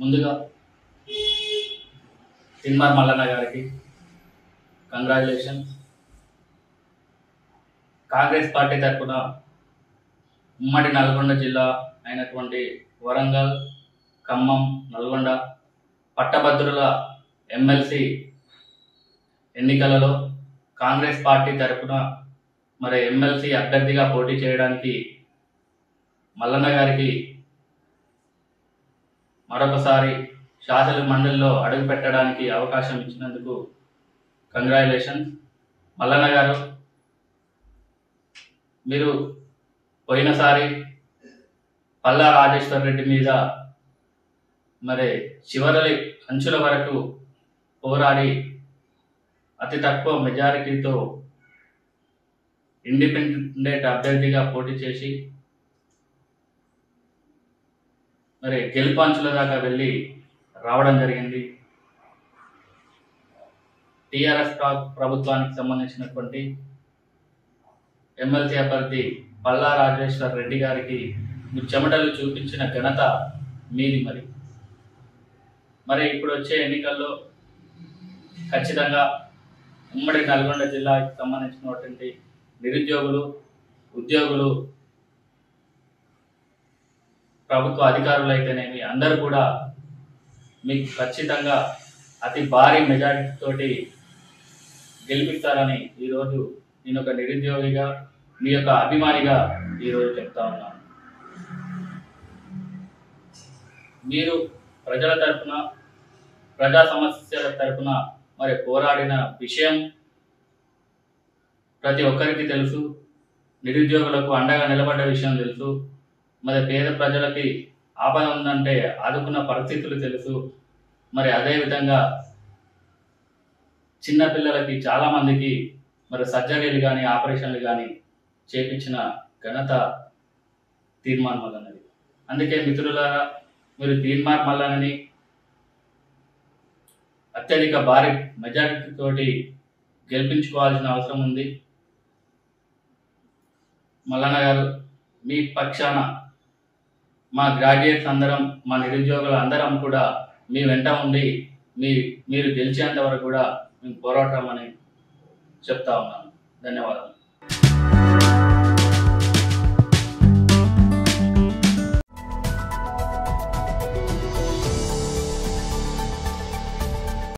ముందుగా తిన్మార్ మల్లన్న గారికి congratulation Congress party తరఫున ఉమ్మడి నల్గొండ జిల్లా అయినటువంటి వరంగల్ ఖమ్మం నల్గొండ పట్టభద్రుల ఎమ్మెల్సీ ఎన్నికలలో కాంగ్రెస్ పార్టీ తరఫున మరి ఎమ్మెల్సీ అభ్యర్థిగా పోటీ చేయడానికి మల్లన్న గారికి మరొకసారి శాసన మండలిలో అడుగు పెట్టడానికి అవకాశం ఇచ్చినందుకు కంగ్రాచులేషన్స్ మల్లన్న గారు మీరు పోయినసారి పల్లా రాజేశ్వర్ రెడ్డి మీద మరి చివరి అంచుల వరకు పోరాడి అతి తక్కువ మెజారిటీతో ఇండిపెండెంట్ అభ్యర్థిగా పోటీ చేసి మరి గెలుపు అంచుల దాకా వెళ్ళి రావడం జరిగింది టిఆర్ఎస్ ప్రభుత్వానికి సంబంధించినటువంటి ఎమ్మెల్సీ అభ్యర్థి పల్లా రాజేశ్వర్ రెడ్డి గారికి మీరు చెమటలు చూపించిన ఘనత మీది మరి మరి ఇప్పుడు వచ్చే ఎన్నికల్లో ఖచ్చితంగా ఉమ్మడి నల్గొండ జిల్లాకి సంబంధించినటువంటి నిరుద్యోగులు ఉద్యోగులు ప్రభుత్వ అధికారులు అయితేనేమి అందరూ కూడా మీకు ఖచ్చితంగా అతి భారీ మెజారిటీ తోటి గెలిపిస్తారని ఈరోజు నేను ఒక నిరుద్యోగిగా మీ యొక్క అభిమానిగా ఈరోజు చెప్తా ఉన్నాను మీరు ప్రజల తరఫున ప్రజా సమస్యల తరఫున మరి పోరాడిన విషయం ప్రతి ఒక్కరికి తెలుసు నిరుద్యోగులకు అండగా నిలబడ్డ విషయం తెలుసు మరి పేద ప్రజలకి ఆపద ఉందంటే ఆదుకున్న పరిస్థితులు తెలుసు మరి అదేవిధంగా చిన్న పిల్లలకి చాలా మందికి మరి సర్జరీలు కానీ ఆపరేషన్లు కానీ చేపించిన ఘనత తీర్మాన్ మల్లన్నది అందుకే మిత్రులారా మీరు తీర్మాన్ మల్లనని అత్యధిక భారీ మెజారిటీ తోటి గెలిపించుకోవాల్సిన అవసరం ఉంది మల్లన్న గారు మీ పక్షాన మా గ్రాడ్యుయేట్స్ అందరం మా నిరుద్యోగులు అందరం కూడా మీ వెంట ఉండి మీ మీరు గెలిచేంత వరకు కూడా మేము పోరాటం అని చెప్తా ఉన్నాను ధన్యవాదాలు